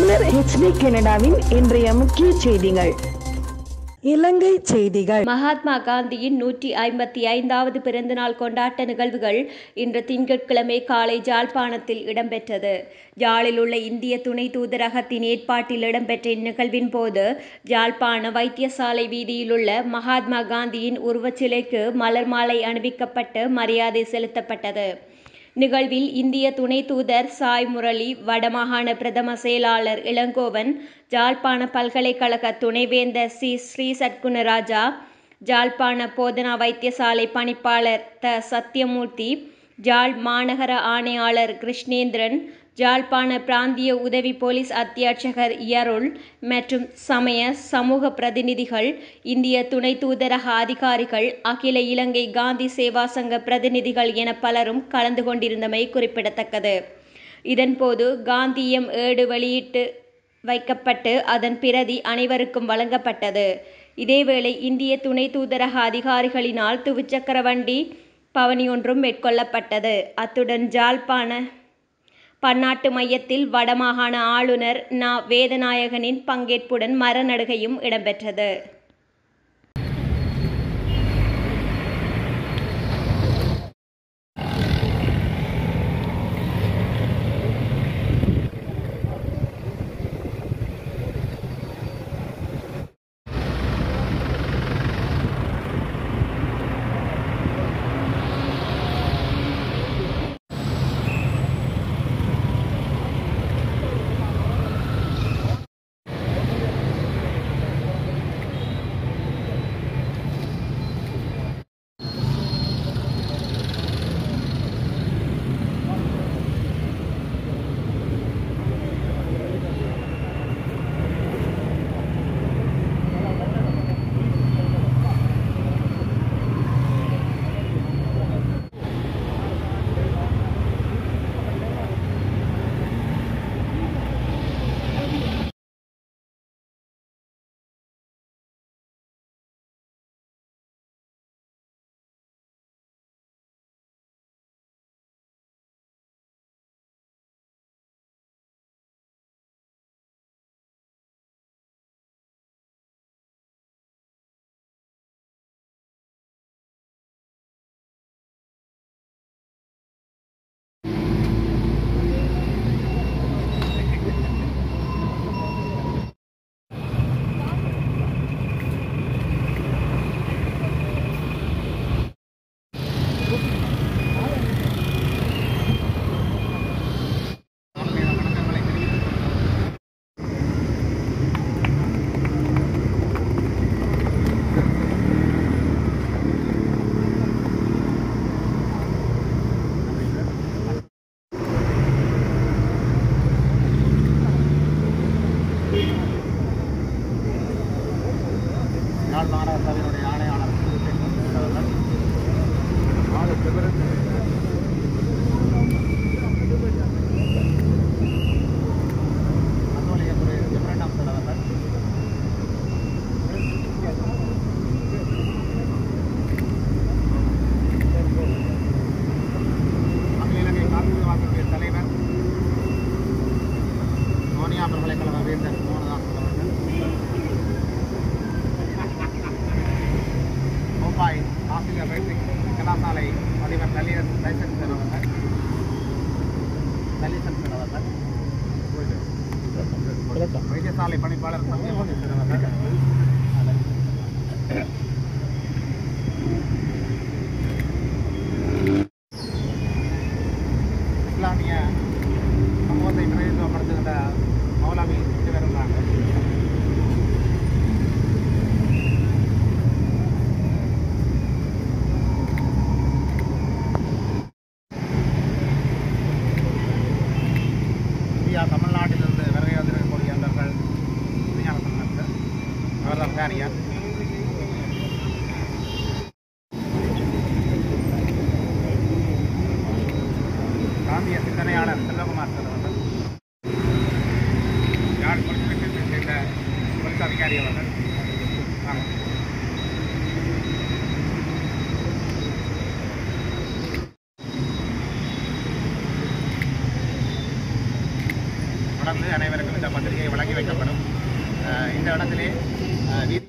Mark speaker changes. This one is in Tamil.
Speaker 1: பின்னர் ஹெச்டி கனடாவின் இன்றைய முக்கிய செய்திகள் இலங்கை செய்திகள்
Speaker 2: மகாத்மா காந்தியின் நூற்றி ஐம்பத்தி ஐந்தாவது பிறந்தநாள் கொண்டாட்ட நிகழ்வுகள் இன்று திங்கட்கிழமை காலை ஜாழ்ப்பாணத்தில் இடம்பெற்றது ஜாலில் உள்ள இந்திய துணை தூதரகத்தின் ஏற்பாட்டில் இடம்பெற்ற இந்நிகழ்வின் போது ஜாழ்ப்பாண வைத்தியசாலை வீதியிலுள்ள மகாத்மா காந்தியின் உருவச்சிலைக்கு மலர் மாலை அணிவிக்கப்பட்டு மரியாதை செலுத்தப்பட்டது நிகழ்வில் இந்திய துணை தூதர் சாய் முரளி வடமாகாண பிரதம செயலாளர் இளங்கோவன் ஜாழ்ப்பாண பல்கலைக்கழக துணைவேந்தர் சி ஸ்ரீ சட்குணராஜா ஜாழ்ப்பாண போதனா வைத்தியசாலை பணிப்பாளர் த சத்யமூர்த்தி ஜாழ் மாநகர ஆணையாளர் கிருஷ்ணேந்திரன் ஜாழ்ப்பாண பிராந்திய உதவி போலீஸ் அத்தியட்சகர் யருள் மற்றும் சமய சமூக பிரதிநிதிகள் இந்திய துணை தூதரக அதிகாரிகள் அகில இலங்கை காந்தி சேவா சங்க பிரதிநிதிகள் என பலரும் கலந்து கொண்டிருந்தமை குறிப்பிடத்தக்கது இதன்போது காந்தியம் ஏடு வெளியிட்டு வைக்கப்பட்டு அதன் பிரதி அனைவருக்கும் வழங்கப்பட்டது இதேவேளை இந்திய துணை தூதரக அதிகாரிகளினால் துவிச்சக்கர வண்டி பவனி ஒன்றும் மேற்கொள்ளப்பட்டது அத்துடன் ஜாழ்ப்பாண பன்னாட்டு மையத்தில் வடமாகாண ஆளுநர் நா வேதநாயகனின் பங்கேற்புடன் மரநடுகையும் இடம்பெற்றது
Speaker 3: யாழ் மாநகர சபையினுடைய ஆணையாளர் அவர்கள் நாலு பேர் அலுவலகத்துறை ஜெபரண்டம் சார் அவர்கள் அகில இலங்கை காப்பீடு வாக்கத்துடைய தலைவர் சோனியா பல்கலைக்கழக வேந்தர் மோகனதாஸ் அவர்கள் கோப்பாய் ஆசிரியர் பயிற்சி கலாசாலை அதிபர் லலிதன் லைசன்ஸ் சார் அவர்கள் லலிசன் சார் அவர்கள் வைத்தியசாலை பணிப்பாளர் சத்யமூர்த்தி சார் அவர்கள் இஸ்லாமிய சமூகத்தை பிரதிநிதித்துவப்படுத்துகின்ற மௌலாவி ரெண்டு பேர் இருந்தாங்க இந்தியா தமிழ்நாட்டிலிருந்து வருகை வந்திருக்கக்கூடிய அன்பர்கள் விஞ்ஞான சங்கத்தில் அவர்தான் பேரியார் காந்திய சிந்தனையாளர் செல்வகுமார் சார் அவர்கள் யாழ் பொலிஸ் சேர்ந்த போலீஸ் அதிகாரி அவர்கள் வாங்க. தொடர்ந்து அனைவருக்கும் இந்த பத்திரிகை வழங்கி வைக்கப்படும் அஹ் இந்த இடத்திலே அஹ், வீ-